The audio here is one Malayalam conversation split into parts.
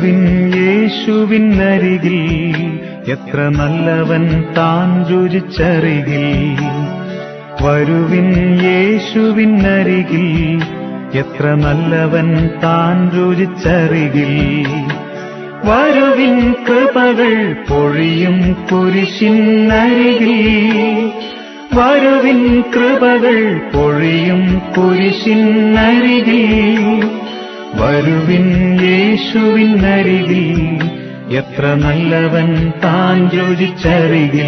വരുവിൻ യേശുവിനരികിൽ എത്ര നല്ലവൻ താൻ രുചിച്ചറികിൽ വരുവിൻ യേശുവിനരികിൽ എത്ര നല്ലവൻ താൻ രുചിച്ചറികിൽ വരുവിൻ കൃപകൾ പൊഴിയും കുരിശിനരികിൽ വരുവിൻ കൃപകൾ പൊഴിയും കുരിശിനരികിൽ വരുവിൻ യേശുവിനരികിൽ എത്ര നല്ലവൻ താൻ രുചിച്ചരികിൽ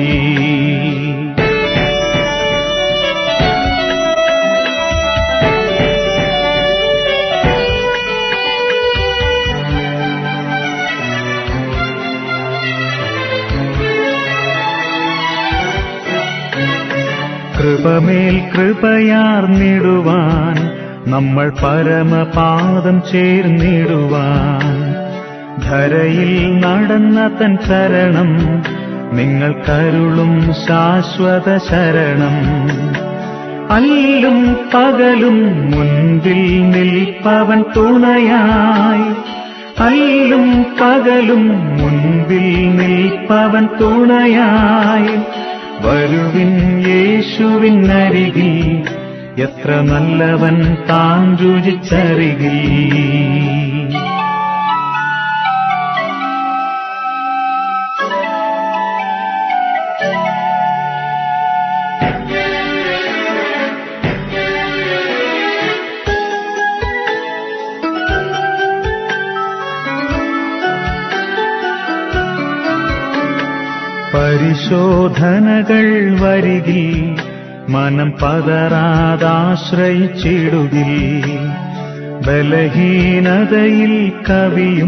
കൃപമേൽ കൃപയാർന്നിടുവാൻ നമ്മൾ പരമപാദം ചേർന്നിടുവാൻ ധരയിൽ നടന്ന തൻ ശരണം നിങ്ങൾ കരുളും ശാശ്വത ശരണം അല്ലും പകലും മുൻപിൽ നിൽപ്പവൻ തുണയായി അല്ലും പകലും മുൻപിൽ നിൽപ്പവൻ തുണയായി വരുവിൻ യേശുവിനരികിൽ എത്ര നല്ലവൻ താൻ രുചിച്ചരികിൽ പരിശോധനകൾ വരികിൽ മനം പതറാതാശ്രയിച്ചിടുകിൽ ബലഹീനതയിൽ കവിയും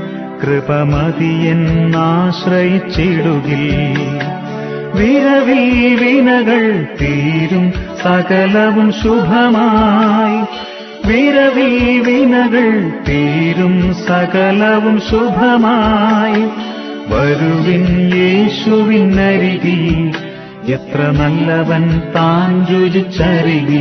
കൃപമതിയെന്നാശ്രയിച്ചിടുകിൽ വിരവിൽ വിനകൾ തീരും സകലവും ശുഭമായി വിരവിൽ വിനകൾ തീരും സകലവും ശുഭമായി വരുവിൻ യേശുവിനരികിൽ എത്ര നല്ലവൻ താൻ രുചിച്ചരികിൽ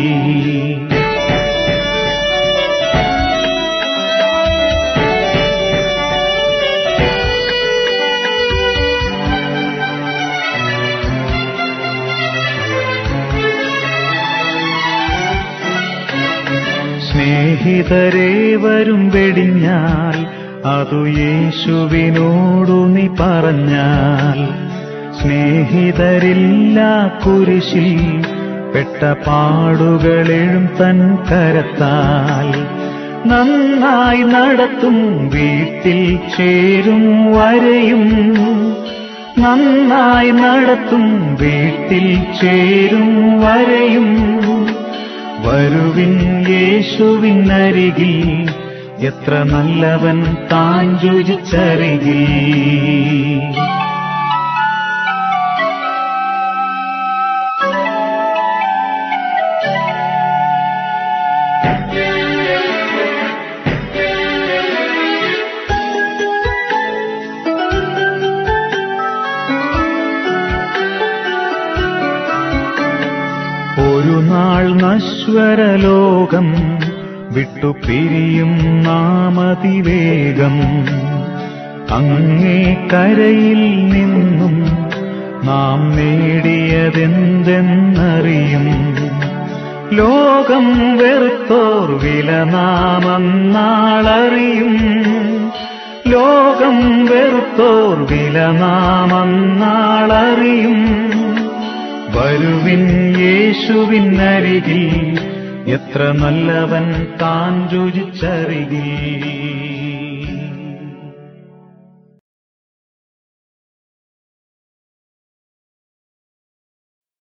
സ്നേഹിതരെ വരും വെടിഞ്ഞാൽ അതു യേശുവിനോടു നീ പറഞ്ഞാൽ സ്നേഹിതരില്ല കുരിശിൽ പെട്ട പാടുകളെഴും തൻ കരത്താൽ നന്നായി നടത്തും വീട്ടിൽ ചേരും വരെയും നന്നായി നടത്തും വീട്ടിൽ ചേരും വരെയും വരുവിൻ യേശുവിനരികിൽ എത്ര നല്ലവൻ താൻ രുചിച്ചരികിൽ ഒരു നാൾ നശ്വരലോകം വിട്ടു പിരിയും നാമതിവേഗം അങ്ങേ കരയിൽ നിന്നും നാം നേടിയതെന്തെന്നറിയും ലോകം വെറുത്തോർ വില നാമന്നാളറിയും ലോകം വെറുത്തോർ വില നാമന്നാളറിയും വരുവിൻ യേശുവിനരികിൽ എത്ര നല്ലവൻ താൻ രുചിച്ചറികിൽ